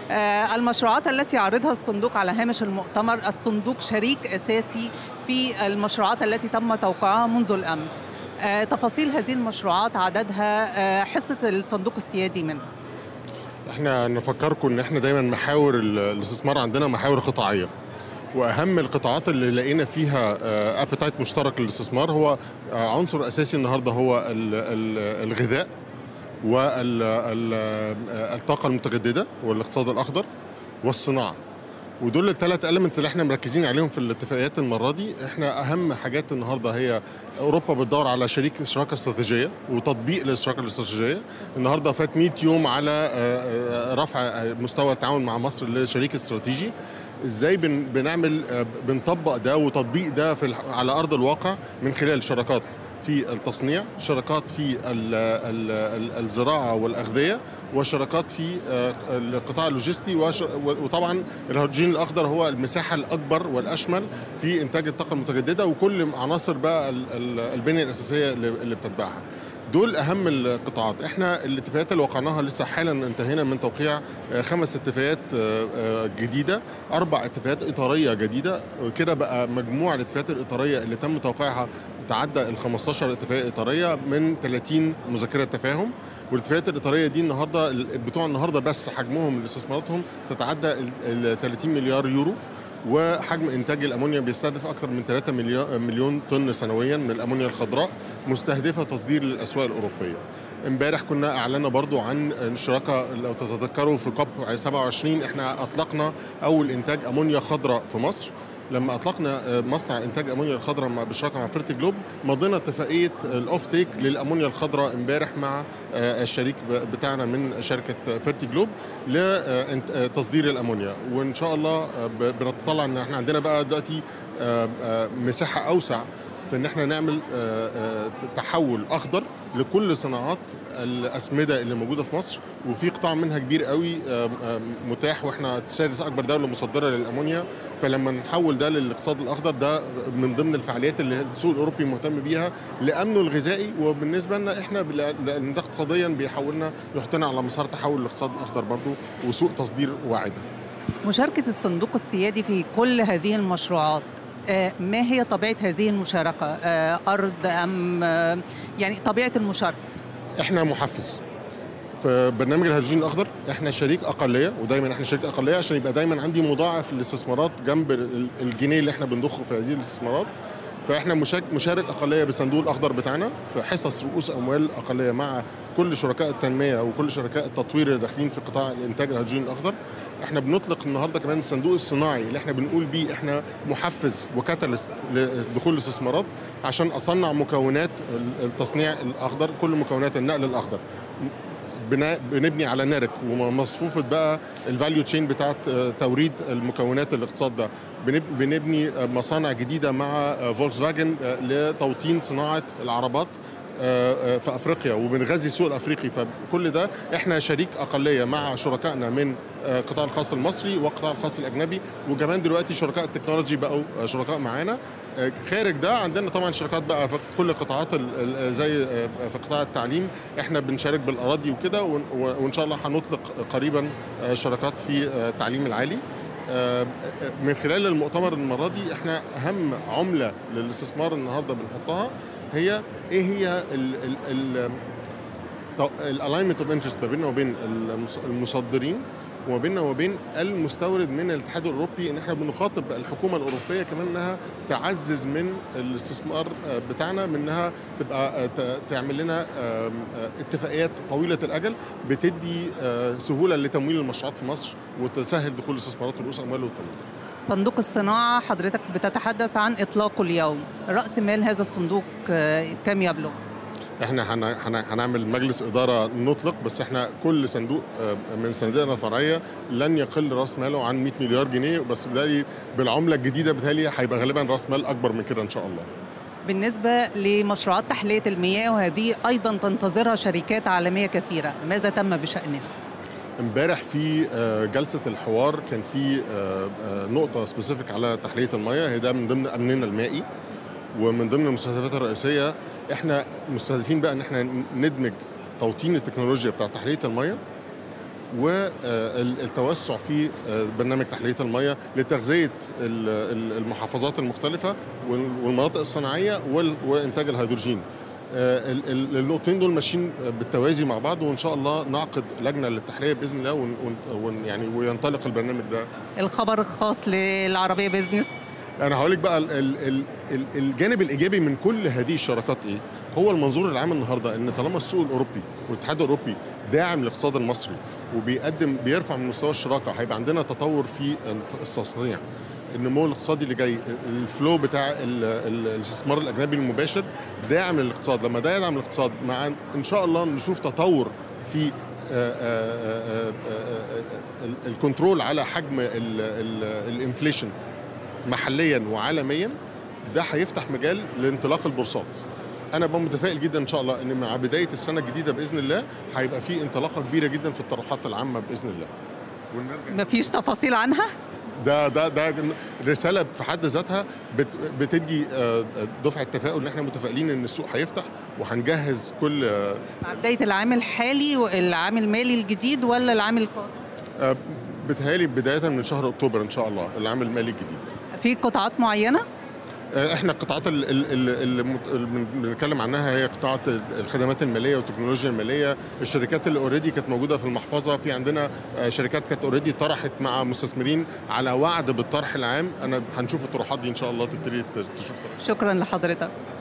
آه، المشروعات التي يعرضها الصندوق على هامش المؤتمر الصندوق شريك أساسي في المشروعات التي تم توقيعها منذ الأمس آه، تفاصيل هذه المشروعات عددها آه، حصة الصندوق السيادي منها احنا نفكركم ان احنا دايما محاور ال- الاستثمار عندنا محاور قطاعيه واهم القطاعات اللي لقينا فيها ابيتايت مشترك للاستثمار هو آه، عنصر اساسي النهارده هو ال- ال- الغذاء والطاقه المتجدده والاقتصاد الاخضر والصناعه ودول الثلاث elements اللي احنا مركزين عليهم في الاتفاقيات المره دي احنا اهم حاجات النهارده هي اوروبا بتدور على شريك شراكه استراتيجيه وتطبيق للشراكه الاستراتيجيه النهارده فات 100 يوم على آه، آه، رفع آه، مستوى التعاون مع مصر لشريك استراتيجي ازاي بن بنعمل آه، بنطبق ده وتطبيق ده في الح- على ارض الواقع من خلال شراكات في التصنيع شراكات في ال ال ال الزراعه والاغذيه وشراكات في آه، القطاع اللوجستي وش- وطبعا الهيدروجين الاخضر هو المساحه الاكبر والاشمل في انتاج الطاقه المتجدده وكل عناصر بقى ال- ال- البنيه الاساسيه اللي اللي بتتبعها دول اهم القطاعات احنا الاتفاقيات اللي وقعناها لسه حالا انتهينا من توقيع آه، خمس اتفاقيات آه، آه، جديده اربع اتفاقيات اطاريه جديده كده بقى مجموع الاتفاقيات الاطاريه اللي تم توقيعها تعدى ال 15 اتفاقيه اطاريه من 30 مذكره تفاهم والاتفاقيات الاطاريه دي النهارده ال- بتوع النهارده بس حجمهم لاستثماراتهم تتعدى ال 30 مليار يورو وحجم انتاج الامونيا بيستهدف اكثر من 3 مليون مليون طن سنويا من الامونيا الخضراء مستهدفه تصدير للاسواق الاوروبيه. امبارح كنا اعلنا برضو عن شراكه لو تتذكروا في كوب 27 احنا اطلقنا اول انتاج امونيا خضراء في مصر لما اطلقنا مصنع انتاج امونيا الخضراء مع بشراكه مع فيرتي جلوب مضينا اتفاقيه الاوف تيك للامونيا الخضراء امبارح مع الشريك بتاعنا من شركه فيرتي جلوب لتصدير الامونيا وان شاء الله بنتطلع ان احنا عندنا بقى دلوقتي مساحه اوسع في ان احنا نعمل تحول اخضر لكل صناعات الاسمده اللي موجوده في مصر وفي قطاع منها كبير قوي متاح واحنا سادس اكبر دوله مصدره للامونيا فلما نحول ده للاقتصاد الاخضر ده من ضمن الفعاليات اللي السوق الاوروبي مهتم بيها لامنه الغذائي وبالنسبه لنا احنا لان ده اقتصاديا بيحولنا يحطنا على مسار تحول الاقتصاد الاخضر برضه وسوق تصدير واعده. مشاركه الصندوق السيادي في كل هذه المشروعات ما هي طبيعة هذه المشاركة؟ أرض أم يعني طبيعة المشاركة؟ احنا محفز في برنامج الهيدروجين الاخضر احنا شريك اقليه ودايما احنا شريك اقليه عشان يبقى دايما عندي مضاعف الاستثمارات جنب الجنيه اللي احنا بنضخه في هذه الاستثمارات فاحنا مشارك اقليه بالصندوق الاخضر بتاعنا في حصص رؤوس اموال اقليه مع كل شركاء التنميه وكل شركاء التطوير اللي داخلين في قطاع الانتاج الهيدروجين الاخضر احنا بنطلق النهارده كمان الصندوق الصناعي اللي احنا بنقول بيه احنا محفز وكاتاليست لدخول الاستثمارات عشان اصنع مكونات التصنيع الاخضر كل مكونات النقل الاخضر بنبني على نرك ومصفوفه بقى الفاليو تشين بتاعت توريد المكونات الاقتصاد ده بنبني مصانع جديده مع فولكس فاجن لتوطين صناعه العربات في افريقيا وبنغذي السوق الافريقي فكل ده احنا شريك اقليه مع شركائنا من القطاع الخاص المصري والقطاع الخاص الاجنبي وكمان دلوقتي شركاء التكنولوجي بقوا شركاء معانا خارج ده عندنا طبعا شركات بقى في كل القطاعات زي في قطاع التعليم احنا بنشارك بالاراضي وكده وان شاء الله هنطلق قريبا شركات في التعليم العالي من خلال المؤتمر المره دي احنا اهم عمله للاستثمار النهارده بنحطها هي ايه هي الالاينمنت اوف انترست ما بيننا وبين المصدرين وما بيننا وبين المستورد من الاتحاد الاوروبي ان احنا بنخاطب الحكومه الاوروبيه كمان انها تعزز من الاستثمار بتاعنا من انها تبقى تعمل لنا اتفاقيات طويله الاجل بتدي سهوله لتمويل المشروعات في مصر وتسهل دخول الاستثمارات ورؤوس اموال والتمويل. صندوق الصناعة حضرتك بتتحدث عن إطلاقه اليوم رأس مال هذا الصندوق كم يبلغ؟ احنا هنعمل مجلس اداره نطلق بس احنا كل صندوق من صناديقنا الفرعيه لن يقل راس ماله عن 100 مليار جنيه بس بالتالي بالعمله الجديده بالتالي هيبقى غالبا راس مال اكبر من كده ان شاء الله. بالنسبة لمشروعات تحلية المياه وهذه أيضا تنتظرها شركات عالمية كثيرة ماذا تم بشأنها؟ امبارح في جلسه الحوار كان في نقطه سبيسيفيك على تحليه المياه هي ده من ضمن امننا المائي ومن ضمن المستهدفات الرئيسيه احنا مستهدفين بقى ان احنا ندمج توطين التكنولوجيا بتاع تحليه المياه والتوسع في آه، برنامج تحليه المياه لتغذيه ال- ال- المحافظات المختلفه وال- والمناطق الصناعيه وال- وانتاج الهيدروجين آه، ال- ال- النقطتين دول ماشيين بالتوازي مع بعض وان شاء الله نعقد لجنه للتحليه باذن الله ون ون- ون يعني وينطلق البرنامج ده الخبر الخاص للعربية بيزنس انا هقول لك بقى ال ال ال ال الجانب الايجابي من كل هذه الشراكات ايه هو المنظور العام النهارده ان طالما السوق الاوروبي والاتحاد الاوروبي داعم للاقتصاد المصري وبيقدم بيرفع من مستوى الشراكه هيبقى عندنا تطور في التصنيع النمو الاقتصادي اللي جاي الفلو بتاع ال- ال- الاستثمار الاجنبي المباشر داعم للاقتصاد لما ده يدعم الاقتصاد مع ان شاء الله نشوف تطور في آه، آه، آه، آه، آه، ال- الكنترول على حجم ال- ال- الانفليشن محليا وعالميا ده هيفتح مجال لانطلاق البورصات انا بقى متفائل جدا ان شاء الله ان مع بدايه السنه الجديده باذن الله هيبقى في انطلاقه كبيره جدا في الطروحات العامه باذن الله ونرجع مفيش تفاصيل عنها ده ده ده رساله في حد ذاتها بت بتدي آه، دفعه تفاؤل ان احنا متفائلين ان السوق هيفتح وهنجهز كل آه، مع بداية العام الحالي والعام المالي الجديد ولا العام القادم آه، بتهيألي بدايه من شهر اكتوبر ان شاء الله العام المالي الجديد في قطاعات معينة آه، احنا القطاعات ال- ال- ال- اللي مت- اللي بن- بنتكلم عنها هي قطاعات الخدمات الماليه والتكنولوجيا الماليه الشركات اللي اوريدي كانت موجوده في المحفظه في عندنا آه، شركات كانت اوريدي طرحت مع مستثمرين على وعد بالطرح العام انا هنشوف الطروحات دي ان شاء الله تبتدي ت- تشوف طرح. شكرا لحضرتك